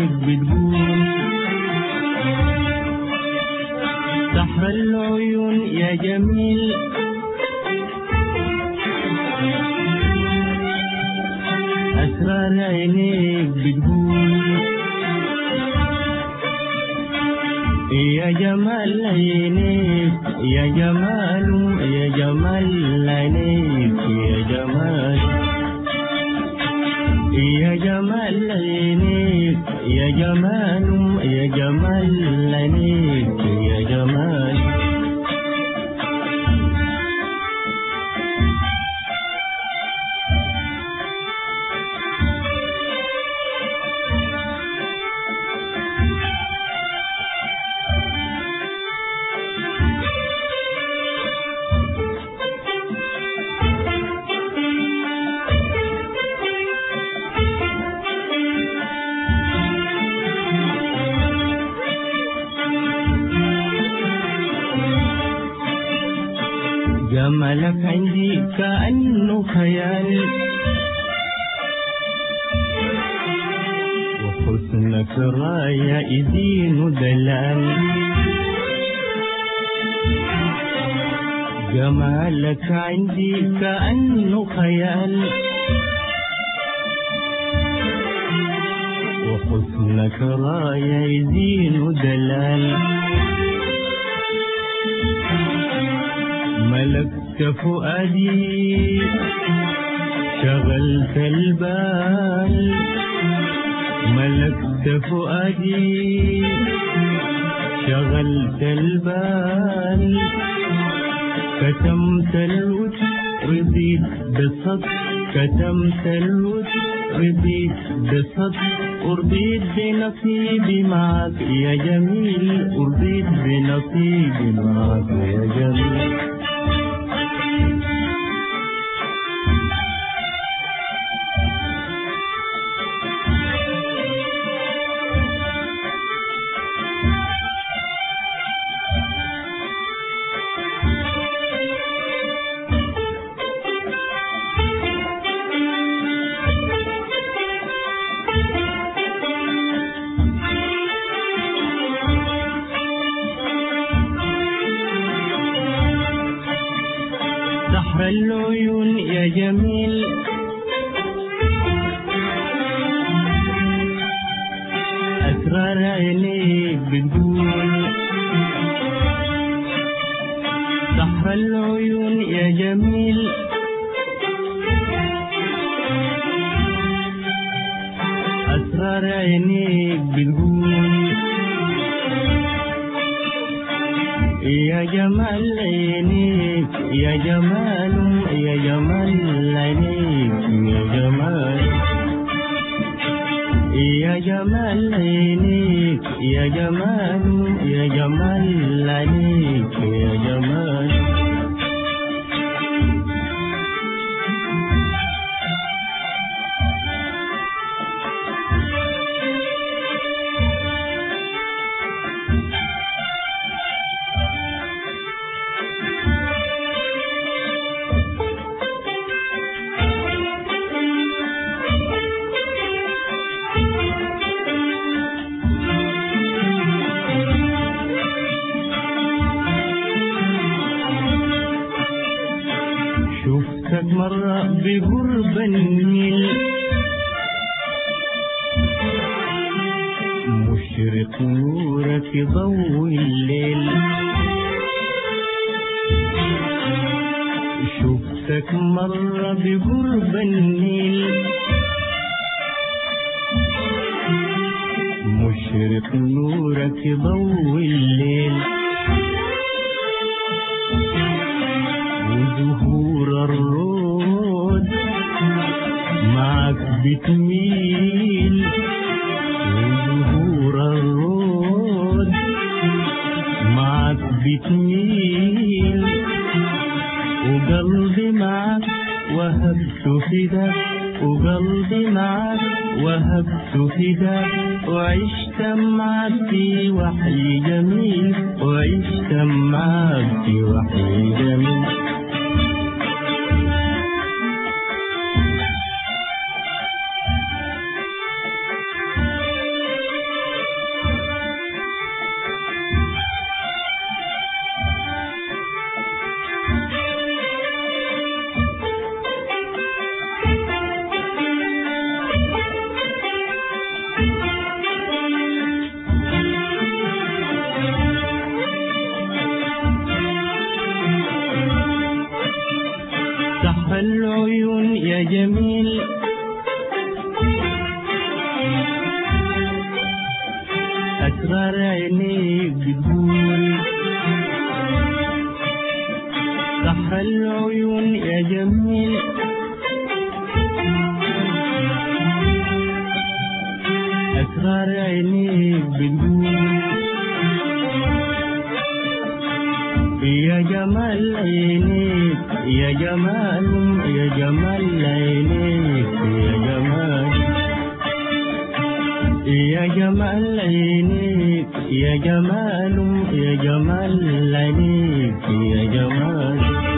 عينيك بتقول سحر العيون يا جميل أسرار عينيك بتقول يا جمال عينيك يا جمال يا جمال عينيك يا جمال يا جمال عينيك يا جمال يا جمال عينيك يا جمال جمالك عندي كأنه خيال وحسنك راية يدين دلال جمالك عندي كأنه خيال وحسنك راية يدين دلال ملكت فؤادي شغلت البال ملكت فؤادي شغلت البال كتمت الود رضيت بصدق كتمت الود رضيت بصدق أرضيت بنصيبي معك يا جميل أرضيت بنصيبي معك يا جميل سحر العيون يا جميل أسرار عينيك بتقول سحر العيون يا جميل أسرار عينيك بتقول يا جمال عينيك يا جمال يا جمال عينيك يا جمال يا جمال عينيك يا جمال يا جمال عينيك يا جمال شفتك مرة بقرب النيل مشرق نورك ضوء الليل شفتك مرة بقرب النيل مشرق نورك ضوء الليل وزهور الرود معك بتميل وزهور الرود معك بتميل وقلبي معك وهبت فداك وقلبي معك وهبت فداك وعشت معك في وحي جميل وعشت معك في وحي جميل أسرار عينيك بتقول صح العيون يا جميل أسرار عينيك بتقول يا جمال عينيك يا جمال يا جمال عينيك يا جمال يا جمال عينيك يا جمال يا جمال عينيك يا جمال